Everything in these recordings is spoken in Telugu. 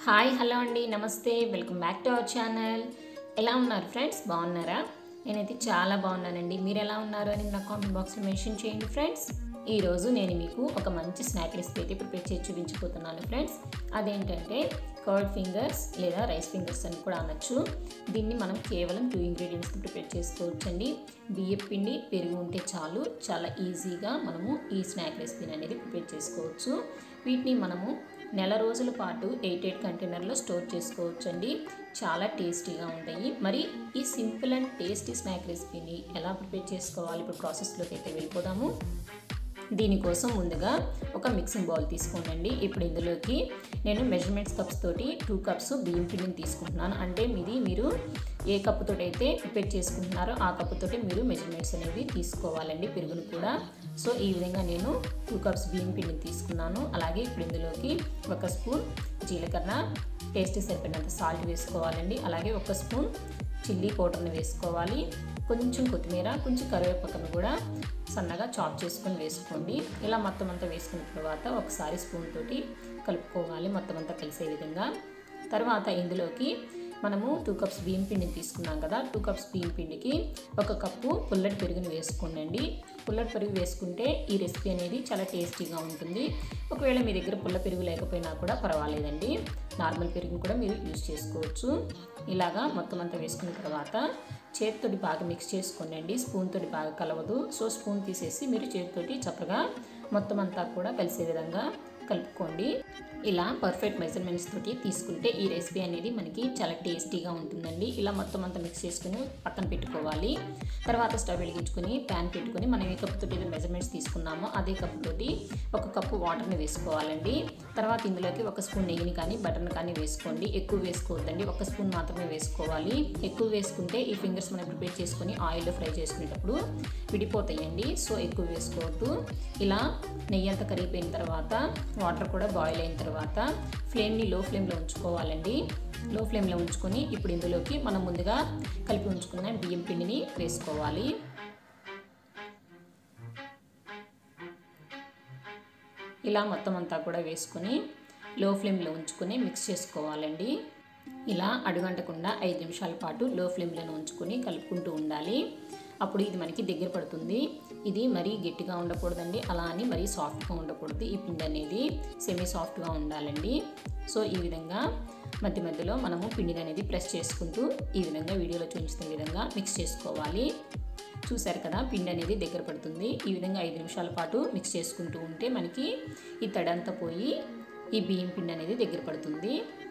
హాయ్ హలో అండి నమస్తే welcome back to our channel ఎలా ఉన్నారు ఫ్రెండ్స్ బాగున్నారా నేనైతే చాలా బాగున్నానండి మీరు ఎలా ఉన్నారు అని నా కామెంట్ బాక్స్లో మెన్షన్ చేయండి ఫ్రెండ్స్ ఈరోజు నేను మీకు ఒక మంచి స్నాక్ రెసిపీ అయితే ప్రిపేర్ చేసి చూపించబోతున్నాను ఫ్రెండ్స్ అదేంటంటే కర్డ్ ఫింగర్స్ లేదా రైస్ ఫింగర్స్ అని కూడా అనొచ్చు దీన్ని మనం కేవలం టూ ఇంగ్రీడియంట్స్తో ప్రిపేర్ చేసుకోవచ్చండి బియ్యం పిండి పెరుగు ఉంటే చాలు చాలా ఈజీగా మనము ఈ స్నాక్ రెసిపీని అనేది ప్రిపేర్ చేసుకోవచ్చు వీటిని మనము నెల రోజుల పాటు ఎయిట్ ఎయిట్ కంటైనర్లో స్టోర్ చేసుకోవచ్చండి చాలా టేస్టీగా ఉంటాయి మరి ఈ సింపుల్ అండ్ టేస్టీ స్నాక్ రెసిపీని ఎలా ప్రిపేర్ చేసుకోవాలి ఇప్పుడు ప్రాసెస్లోకి అయితే వెళ్ళిపోదాము దీనికోసం ముందుగా ఒక మిక్సింగ్ బౌల్ తీసుకోండి ఇప్పుడు ఇందులోకి నేను మెజర్మెంట్స్ కప్స్ తోటి టూ కప్స్ బియ్యం పిండిని తీసుకుంటున్నాను అంటే మీది మీరు ఏ కప్పుతో అయితే ప్రిపేర్ చేసుకుంటున్నారో ఆ కప్పుతోటి మీరు మెజర్మెంట్స్ అనేవి తీసుకోవాలండి పెరుగును కూడా సో ఈ విధంగా నేను టూ కప్స్ బియ్యం పిండిని తీసుకున్నాను అలాగే ఇప్పుడు ఇందులోకి ఒక స్పూన్ జీలకర్ర టేస్ట్ సరిపడినంత సాల్ట్ వేసుకోవాలండి అలాగే ఒక స్పూన్ చిల్లీ పౌడర్ని వేసుకోవాలి కొంచెం కొత్తిమీర కొంచెం కరివేపాకును కూడా సన్నగా చాప్ చేసుకొని వేసుకోండి ఇలా మొత్తం అంతా వేసుకున్న తర్వాత ఒకసారి స్పూన్ తోటి కలుపుకోవాలి మొత్తం అంతా కలిసే విధంగా తర్వాత ఇందులోకి మనము టూ కప్స్ బియ్యం పిండిని తీసుకున్నాం కదా టూ కప్స్ బియ్యం పిండికి ఒక కప్పు పుల్లటి పెరుగుని వేసుకోండి పుల్లటి పెరుగు వేసుకుంటే ఈ రెసిపీ అనేది చాలా టేస్టీగా ఉంటుంది ఒకవేళ మీ దగ్గర పుల్ల పెరుగు లేకపోయినా కూడా పర్వాలేదండి నార్మల్ పెరుగుని కూడా మీరు యూజ్ చేసుకోవచ్చు ఇలాగా మొత్తం అంతా వేసుకున్న తర్వాత చేతితోటి బాగా మిక్స్ చేసుకోండి స్పూన్ తోటి బాగా కలవదు సో స్పూన్ తీసేసి మీరు చేతితోటి చక్కగా మొత్తం అంతా కూడా కలిసే విధంగా కలుపుకోండి ఇలా పర్ఫెక్ట్ మెజర్మెంట్స్ తోటి తీసుకుంటే ఈ రెసిపీ అనేది మనకి చాలా టేస్టీగా ఉంటుందండి ఇలా మొత్తం అంతా మిక్స్ చేసుకుని పక్కన పెట్టుకోవాలి తర్వాత స్టవ్ వెలిగించుకొని ప్యాన్ పెట్టుకొని మనం ఏ కప్పు తోటి మెజర్మెంట్స్ తీసుకున్నామో అదే కప్పు తోటి ఒక కప్పు వాటర్ని వేసుకోవాలండి తర్వాత ఇందులోకి ఒక స్పూన్ నెయ్యిని కానీ బటర్ని కానీ వేసుకోండి ఎక్కువ వేసుకోవద్దండి ఒక స్పూన్ మాత్రమే వేసుకోవాలి ఎక్కువ వేసుకుంటే ఈ ఫింగర్స్ మనం ప్రిపేర్ చేసుకొని ఆయిల్లో ఫ్రై చేసుకునేటప్పుడు విడిపోతాయండి సో ఎక్కువ వేసుకోవద్దు ఇలా నెయ్యి అంతా కరిగిపోయిన తర్వాత వాటర్ కూడా బాయిల్ అయిన తర్వాత ఫ్లేమ్ని లో ఫ్లేమ్లో ఉంచుకోవాలండి లో ఫ్లేమ్లో ఉంచుకొని ఇప్పుడు ఇందులోకి మనం ముందుగా కలిపి ఉంచుకున్న బియ్యం పిండిని వేసుకోవాలి ఇలా మొత్తం అంతా కూడా వేసుకొని లో ఫ్లేమ్లో ఉంచుకొని మిక్స్ చేసుకోవాలండి ఇలా అడుగంటకుండా ఐదు నిమిషాల పాటు లో ఫ్లేమ్లో ఉంచుకొని కలుపుకుంటూ ఉండాలి అప్పుడు ఇది మనకి దగ్గర పడుతుంది ఇది మరీ గట్టిగా ఉండకూడదండి అలా అని మరీ సాఫ్ట్గా ఉండకూడదు ఈ పిండి అనేది సెమీ సాఫ్ట్గా ఉండాలండి సో ఈ విధంగా మధ్య మధ్యలో మనము పిండిని అనేది ప్రెస్ చేసుకుంటూ ఈ విధంగా వీడియోలో చూపించిన విధంగా మిక్స్ చేసుకోవాలి చూసారు కదా పిండి అనేది దగ్గర పడుతుంది ఈ విధంగా ఐదు నిమిషాల పాటు మిక్స్ చేసుకుంటూ ఉంటే మనకి ఈ తడంతా పోయి ఈ బియ్యం పిండి అనేది దగ్గర పడుతుంది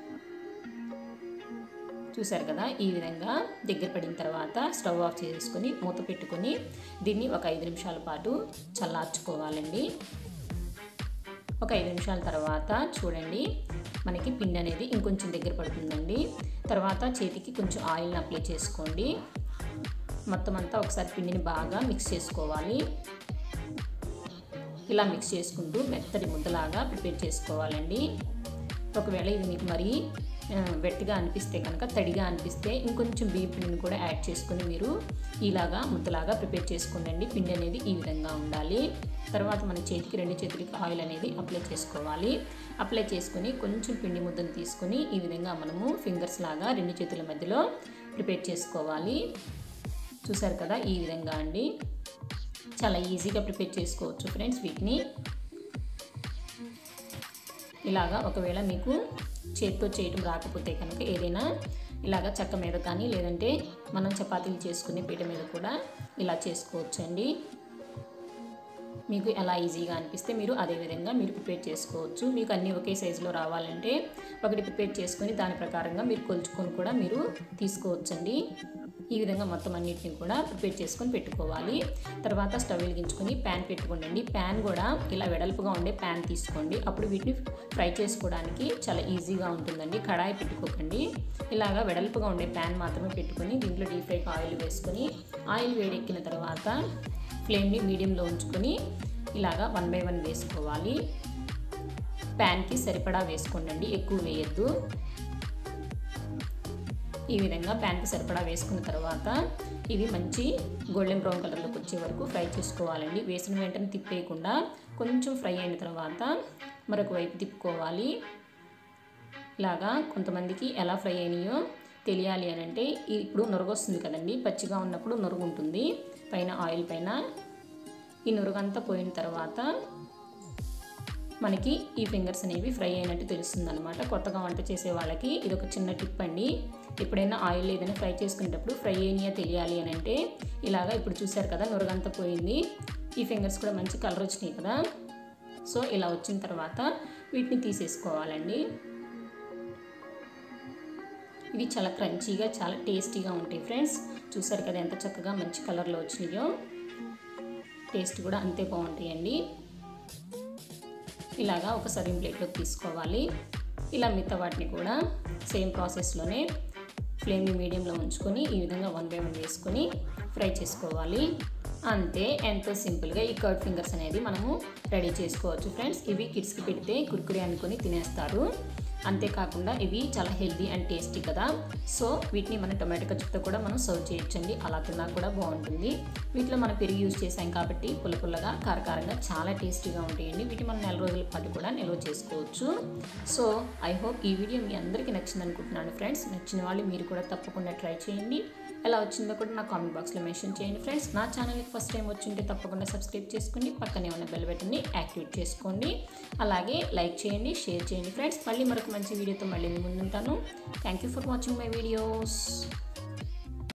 చూసారు కదా ఈ విధంగా దగ్గర పడిన తర్వాత స్టవ్ ఆఫ్ చేసుకొని మూత పెట్టుకొని దీన్ని ఒక ఐదు నిమిషాల పాటు చల్లార్చుకోవాలండి ఒక ఐదు నిమిషాల తర్వాత చూడండి మనకి పిండి అనేది ఇంకొంచెం దగ్గర పడుతుందండి తర్వాత చేతికి కొంచెం ఆయిల్ని అప్లై చేసుకోండి మొత్తం అంతా ఒకసారి పిండిని బాగా మిక్స్ చేసుకోవాలి ఇలా మిక్స్ చేసుకుంటూ మెత్తటి ముద్దలాగా ప్రిపేర్ చేసుకోవాలండి ఒకవేళ ఇది మీకు మరీ వెట్టిగా అనిపిస్తే కనుక తడిగా అనిపిస్తే ఇంకొంచెం బియ్యం పిండిని కూడా యాడ్ చేసుకొని మీరు ఇలాగా ముద్దలాగా ప్రిపేర్ చేసుకోండి పిండి అనేది ఈ విధంగా ఉండాలి తర్వాత మన చేతికి రెండు చేతులకి ఆయిల్ అనేది అప్లై చేసుకోవాలి అప్లై చేసుకొని కొంచెం పిండి ముద్దను తీసుకొని ఈ విధంగా మనము ఫింగర్స్ లాగా రెండు చేతుల మధ్యలో ప్రిపేర్ చేసుకోవాలి చూసారు కదా ఈ విధంగా అండి చాలా ఈజీగా ప్రిపేర్ చేసుకోవచ్చు ఫ్రెండ్స్ వీటిని ఇలాగా ఒకవేళ మీకు చేతితో చేయటం రాకపోతే కనుక ఏదైనా ఇలాగ చెక్క మీద కానీ లేదంటే మనం చపాతీలు చేసుకునే పీట మీద కూడా ఇలా చేసుకోవచ్చండి మీకు ఎలా ఈజీగా అనిపిస్తే మీరు అదే విధంగా మీరు ప్రిపేర్ చేసుకోవచ్చు మీకు అన్నీ ఒకే సైజులో రావాలంటే ఒకటి ప్రిపేర్ చేసుకొని దాని ప్రకారంగా మీరు కొలుచుకొని కూడా మీరు తీసుకోవచ్చండి ఈ విధంగా మొత్తం అన్నిటిని కూడా ప్రిపేర్ చేసుకొని పెట్టుకోవాలి తర్వాత స్టవ్ వెలిగించుకొని ప్యాన్ పెట్టుకోండి ప్యాన్ కూడా ఇలా వెడల్పుగా ఉండే ప్యాన్ తీసుకోండి అప్పుడు వీటిని ఫ్రై చేసుకోవడానికి చాలా ఈజీగా ఉంటుందండి కడాయి పెట్టుకోకండి ఇలాగా వెడల్పుగా ఉండే ప్యాన్ మాత్రమే పెట్టుకొని దీంట్లో డీప్ ఫ్రైకి ఆయిల్ వేసుకొని ఆయిల్ వేడెక్కిన తర్వాత ఫ్లేమ్ని మీడియంలో ఉంచుకొని ఇలాగా వన్ బై వన్ వేసుకోవాలి ప్యాన్కి సరిపడా వేసుకోండి ఎక్కువ వేయద్దు ఈ విధంగా ప్యాన్కి సరిపడా వేసుకున్న తర్వాత ఇవి మంచి గోల్డెన్ బ్రౌన్ కలర్లోకి వచ్చే వరకు ఫ్రై చేసుకోవాలండి వేసిన వెంటనే తిప్పేయకుండా కొంచెం ఫ్రై అయిన తర్వాత మరొక వైపు తిప్పుకోవాలి ఇలాగా కొంతమందికి ఎలా ఫ్రై అయినాయో తెలియాలి అని అంటే ఇప్పుడు నురుగు వస్తుంది కదండి పచ్చిగా ఉన్నప్పుడు నురుగు ఉంటుంది పైన ఆయిల్ పైన ఈ నురుగంతా పోయిన తర్వాత మనకి ఈ ఫింగర్స్ అనేవి ఫ్రై అయినట్టు తెలుస్తుంది అనమాట కొత్తగా వంట చేసే వాళ్ళకి ఇది ఒక చిన్న టిప్ అండి ఎప్పుడైనా ఆయిల్ ఏదైనా ఫ్రై చేసుకునేటప్పుడు ఫ్రై అయినాయా తెలియాలి అని అంటే ఇలాగా ఇప్పుడు చూసారు కదా నురగంతా పోయింది ఈ ఫింగర్స్ కూడా మంచి కలర్ వచ్చినాయి కదా సో ఇలా వచ్చిన తర్వాత వీటిని తీసేసుకోవాలండి ఇవి చాలా క్రంచీగా చాలా టేస్టీగా ఉంటాయి ఫ్రెండ్స్ చూసారు కదా ఎంత చక్కగా మంచి కలర్లో వచ్చినాయో టేస్ట్ కూడా అంతే బాగుంటాయండి ఇలాగా ఒక సర్వింగ్ ప్లేట్లోకి తీసుకోవాలి ఇలా మిగతా వాటిని కూడా సేమ్ ప్రాసెస్లోనే ఫ్లేమ్ని మీడియంలో ఉంచుకొని ఈ విధంగా వన్ బై వన్ వేసుకొని ఫ్రై చేసుకోవాలి అంతే ఎంతో సింపుల్గా ఈ కర్డ్ ఫింగర్స్ అనేది మనము రెడీ చేసుకోవచ్చు ఫ్రెండ్స్ ఇవి కిడ్స్కి పెడితే కుర్కురే అనుకొని తినేస్తారు అంతేకాకుండా ఇవి చాలా హెల్దీ అండ్ టేస్టీ కదా సో వీటిని మన టొమాటో కచ్చుతో కూడా మనం సర్వ్ చేయొచ్చండి అలా తిన్నా కూడా బాగుంటుంది వీటిలో మనం పెరుగు యూజ్ చేసాం కాబట్టి పుల్ల పుల్లగా కారకారంగా చాలా టేస్టీగా ఉంటాయండి వీటిని మనం నెల రోజుల పాటు కూడా నిల్వ చేసుకోవచ్చు సో ఐ హోప్ ఈ వీడియో మీ అందరికీ నచ్చింది అనుకుంటున్నాను ఫ్రెండ్స్ నచ్చిన వాళ్ళు మీరు కూడా తప్పకుండా ట్రై చేయండి ఎలా వచ్చిందో కూడా నా కామెంట్ బాక్స్లో మెన్షన్ చేయండి ఫ్రెండ్స్ నా ఛానల్కి ఫస్ట్ టైం వచ్చింటే తప్పకుండా సబ్స్క్రైబ్ చేసుకుని పక్కనే ఉన్న బెల్ బటన్ని యాక్టివేట్ చేసుకోండి అలాగే లైక్ చేయండి షేర్ చేయండి ఫ్రెండ్స్ మళ్ళీ మరొక మంచి వీడియోతో మళ్ళీ మీ ముందుంటాను thank you for watching my videos